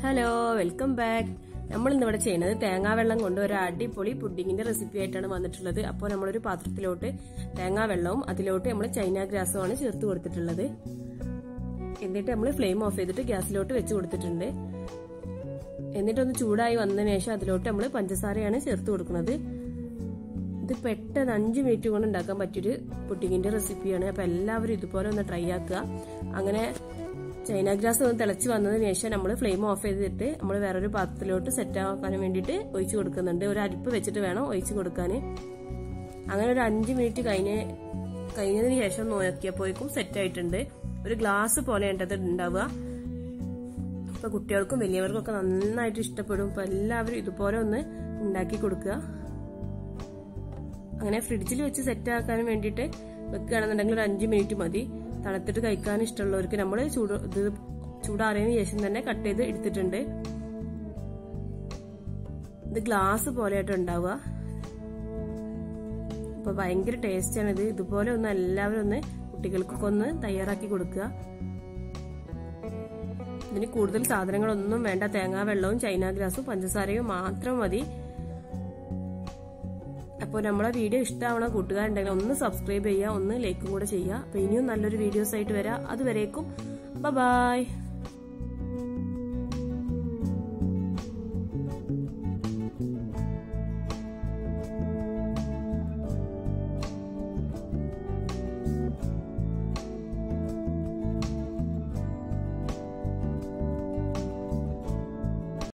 hello welcome back നമ്മൾ ഇന്ന് ഇവിടെ ചെയ്യുന്നത് തേങ്ങാ വെള്ളം കൊണ്ട് ഒരു അടിപൊളി പുഡിങ്ങിന്റെ റെസിപ്പി ആയിട്ടാണ് വന്നിട്ടുള്ളത് അപ്പോൾ നമ്മളൊരു പാത്രത്തിലോട്ട് തേങ്ങാ വെള്ളവും അതിലോട്ട് നമ്മൾ ചൈന ഗ്രാസുമാണ് ചേർത്ത് കൊടുത്തിട്ടുള്ളത് എന്നിട്ട് നമ്മൾ ഫ്ലെയിം ഓഫ് ചെയ്തിട്ട് ഗ്യാസിലോട്ട് വെച്ച് കൊടുത്തിട്ടുണ്ട് എന്നിട്ടൊന്ന് ചൂടായി വന്നതിന് ശേഷം അതിലോട്ട് നമ്മൾ പഞ്ചസാരയാണ് ചേർത്ത് കൊടുക്കുന്നത് ഇത് പെട്ടെന്ന് അഞ്ച് മിനിറ്റ് കൊണ്ട് ഉണ്ടാക്കാൻ പറ്റിയൊരു പുഡിങ്ങിന്റെ റെസിപ്പിയാണ് അപ്പൊ എല്ലാവരും ഇതുപോലെ ഒന്ന് ട്രൈ ആക്കുക അങ്ങനെ ചൈന ഗ്രാസ് ഒന്ന് തിളച്ച് വന്നതിന് ശേഷം നമ്മൾ ഫ്ലെയിം ഓഫ് ചെയ്തിട്ട് നമ്മൾ വേറൊരു പാത്രത്തിലോട്ട് സെറ്റ് ആക്കാൻ വേണ്ടിയിട്ട് ഒഴിച്ചു കൊടുക്കുന്നുണ്ട് ഒരു അരിപ്പ് വെച്ചിട്ട് വേണം ഒഴിച്ചു കൊടുക്കാൻ അങ്ങനെ ഒരു അഞ്ച് മിനിറ്റ് കഴിഞ്ഞ് കഴിഞ്ഞതിന് ശേഷം നോക്കിയപ്പോഴേക്കും സെറ്റ് ആയിട്ടുണ്ട് ഒരു ഗ്ലാസ് പോലെയാണ് അത് ഉണ്ടാവുക ഇപ്പൊ കുട്ടികൾക്കും വലിയവർക്കും ഒക്കെ നന്നായിട്ട് ഇഷ്ടപ്പെടും അപ്പൊ എല്ലാവരും ഇതുപോലെ ഒന്ന് ഉണ്ടാക്കി കൊടുക്കുക അങ്ങനെ ഫ്രിഡ്ജിൽ വെച്ച് സെറ്റ് ആക്കാൻ വേണ്ടിയിട്ട് വെക്കുകയാണെന്നുണ്ടെങ്കിൽ ഒരു അഞ്ച് മിനിറ്റ് മതി തണുത്തിട്ട് കഴിക്കാൻ ഇഷ്ടമുള്ളവർക്ക് നമ്മൾ ചൂട് ഇത് ചൂടാറിയതിനു ശേഷം തന്നെ കട്ട് ചെയ്ത് എടുത്തിട്ടുണ്ട് ഇത് ഗ്ലാസ് പോലെയായിട്ട് ഉണ്ടാവുക അപ്പൊ ഭയങ്കര ടേസ്റ്റ് ആണ് ഇത് ഇതുപോലെ ഒന്ന് എല്ലാവരും ഒന്ന് കുട്ടികൾക്കൊക്കെ ഒന്ന് തയ്യാറാക്കി കൊടുക്കുക ഇതിന് കൂടുതൽ സാധനങ്ങളൊന്നും വേണ്ട തേങ്ങാ വെള്ളവും ചൈന ഗ്രാസും പഞ്ചസാരയും മാത്രം മതി അപ്പോൾ നമ്മളെ വീഡിയോ ഇഷ്ടമാവണ കൂട്ടുകാരുണ്ടെങ്കിൽ ഒന്ന് സബ്സ്ക്രൈബ് ചെയ്യുക ഒന്ന് ലൈക്കും കൂടെ ചെയ്യുക അപ്പോൾ ഇനിയും നല്ലൊരു വീഡിയോസ് ആയിട്ട് വരാം അതുവരേക്കും ബൈ